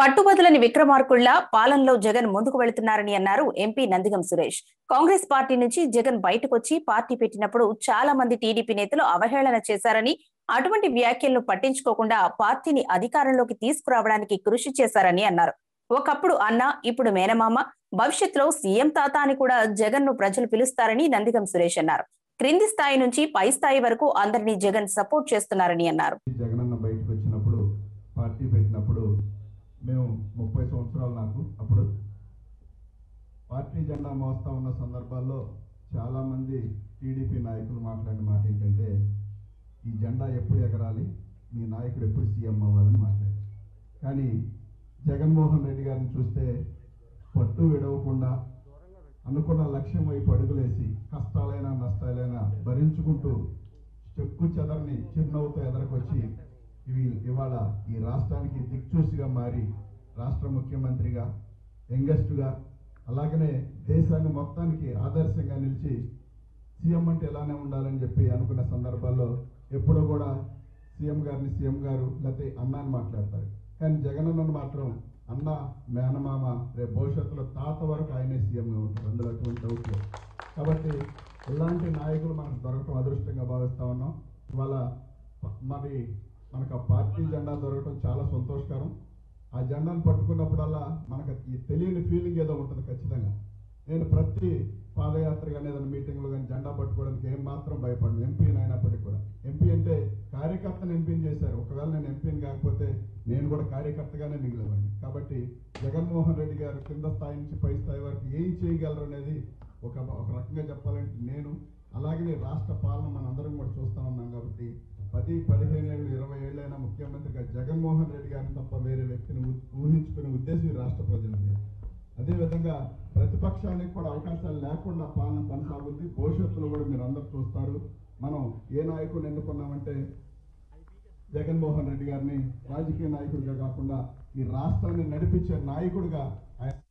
పట్టుబదులని విక్రమార్కుళ్ల పాలనలో జగన్ ముందుకు వెళుతున్నారని అన్నారు MP Nandigam Suresh Congress party నుంచి జగన్ బయటకొచ్చి పార్టీ పెట్టినప్పుడు చాలా మంది టీడీపీ నేతలు అవహేళన చేశారని అటువంటి వ్యాఖ్యలను పట్టించుకోకుండా పార్టీని అధికారంలోకి తీసుకురావడానికి కృషి చేశారని అన్నారు ఒకప్పుడు అన్న ఇప్పుడు మేనమామ భవిష్యత్తులో సీఎం తాత అని కూడా జగన్ ను ప్రజలు పిలుస్తారని నందిగం సురేష్ అన్నారు క్రింది స్థాయి నుంచి పై స్థాయి వరకు అందరినీ జగన్ సపోర్ట్ చేస్తున్నారని అన్నారు జగనన్న బయటకు వచ్చినప్పుడు పార్టీ పెట్టినప్పుడు మేము ముప్పై సంవత్సరాలు నాకు అప్పుడు పార్టీ జెండా మోస్తా ఉన్న సందర్భాల్లో చాలామంది టీడీపీ నాయకులు మాట్లాడిన మాట ఏంటంటే ఈ జెండా ఎప్పుడు ఎగరాలి మీ నాయకుడు ఎప్పుడు సీఎం అవ్వాలని మాట్లాడారు కానీ జగన్మోహన్ రెడ్డి గారిని చూస్తే పట్టు విడవకుండా అనుకున్న లక్ష్యం వైపు అడుగులేసి కష్టాలైనా నష్టాలైనా భరించుకుంటూ చెక్కు చెదరని చిరునవ్వుతో ఎదరకొచ్చి ఇవి ఇవాళ ఈ రాష్ట్రానికి దిక్చూసిగా మారి రాష్ట్ర ముఖ్యమంత్రిగా యంగెస్ట్గా అలాగనే దేశాన్ని మొత్తానికి ఆదర్శంగా నిలిచి సీఎం అంటే ఎలానే ఉండాలని చెప్పి అనుకున్న సందర్భాల్లో ఎప్పుడో కూడా సీఎం గారిని సీఎం గారు లేకపోతే అన్న అని మాట్లాడతారు కానీ జగనన్నను మాత్రం అన్న మేనమామ రేపు భవిష్యత్తులో తాత వరకు ఆయనే సీఎంగా ఉంటారు అందులో ఎటువంటి డౌట్ లేదు కాబట్టి ఇలాంటి నాయకులు మనకు దొరకటం అదృష్టంగా భావిస్తా ఉన్నాం ఇవాళ ప- మరి మనకు ఆ పార్టీ జెండా దొరకటం చాలా సంతోషకరం ఆ జెండాను పట్టుకున్నప్పుడల్లా మనకు ఈ తెలియని ఫీలింగ్ ఏదో ఉంటుంది ఖచ్చితంగా నేను ప్రతి పాదయాత్ర కానీ ఏదైనా మీటింగ్లో కానీ జెండా పట్టుకోవడానికి ఏం మాత్రం భయపడను ఎంపీని అయినప్పటికీ కూడా ఎంపీ అంటే కార్యకర్తను ఎంపీని చేశారు ఒకవేళ నేను ఎంపీని కాకపోతే నేను కూడా కార్యకర్తగానే మిగిలేవాడిని కాబట్టి జగన్మోహన్ రెడ్డి గారు కింద స్థాయి నుంచి పై స్థాయి వరకు ఏం చేయగలరు అనేది ఒక ఒక రకంగా చెప్పాలంటే నేను అలాగనే రాష్ట్ర పాలన మనందరం కూడా చూస్తా ఉన్నాం కాబట్టి పది పదిహేను ఏళ్ళు ఇరవై ఏళ్ళైనా ముఖ్యమంత్రిగా జగన్మోహన్ రెడ్డి గారిని తప్ప వేరే వ్యక్తిని ఊ- ఊహించుకునే ఉద్దేశం ఈ రాష్ట్ర ప్రజలు లేదు అదేవిధంగా ప్రతిపక్షానికి కూడా అవకాశాలు లేకుండా పాలన కొనసాగుద్ది భవిష్యత్తులో కూడా మీరు అందరూ చూస్తారు మనం ఏ నాయకుడిని ఎన్నుకున్నామంటే జగన్మోహన్ రెడ్డి గారిని రాజకీయ నాయకుడిగా కాకుండా ఈ రాష్ట్రాన్ని నడిపించే నాయకుడిగా ఆయన